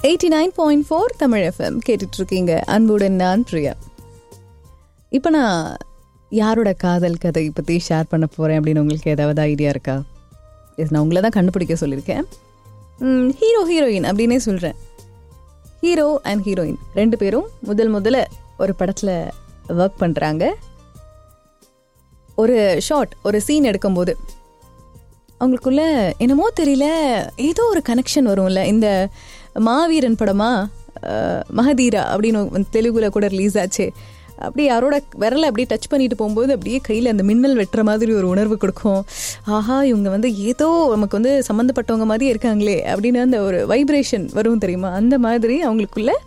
eighty nine point four Tamil FM கேட்டுட்ருக்கீங்க அன்புடன் நான் பிரியா இப்போ நான் யாரோட காதல் கதை பற்றி ஷேர் பண்ண போகிறேன் அப்படின்னு உங்களுக்கு ஏதாவது ஐடியா இருக்கா இது நான் உங்களை தான் கண்டுபிடிக்க சொல்லியிருக்கேன் ஹீரோ ஹீரோயின் அப்படின்னே சொல்கிறேன் ஹீரோ அண்ட் ஹீரோயின் ரெண்டு பேரும் முதல் முதல்ல ஒரு படத்தில் ஒர்க் பண்ணுறாங்க ஒரு ஷார்ட் ஒரு சீன் எடுக்கும்போது அவங்களுக்குள்ள என்னமோ தெரியல ஏதோ ஒரு கனெக்ஷன் வரும்ல இந்த மாவீரன் படமா அஹ், மகதீரா அப்படின்னு தெலுங்குல கூட ரிலீஸ் ஆச்சு அப்படியே யாரோட விரலை அப்படியே டச் பண்ணிட்டு போகும்போது அப்படியே கையில் அந்த மின்னல் வெட்டுற மாதிரி ஒரு உணர்வு கொடுக்கும் ஆஹா இவங்க வந்து ஏதோ நமக்கு வந்து சம்மந்தப்பட்டவங்க மாதிரி இருக்காங்களே அப்படின்னு அந்த ஒரு வைப்ரேஷன் வரும் தெரியுமா அந்த மாதிரி அவங்களுக்குள்ள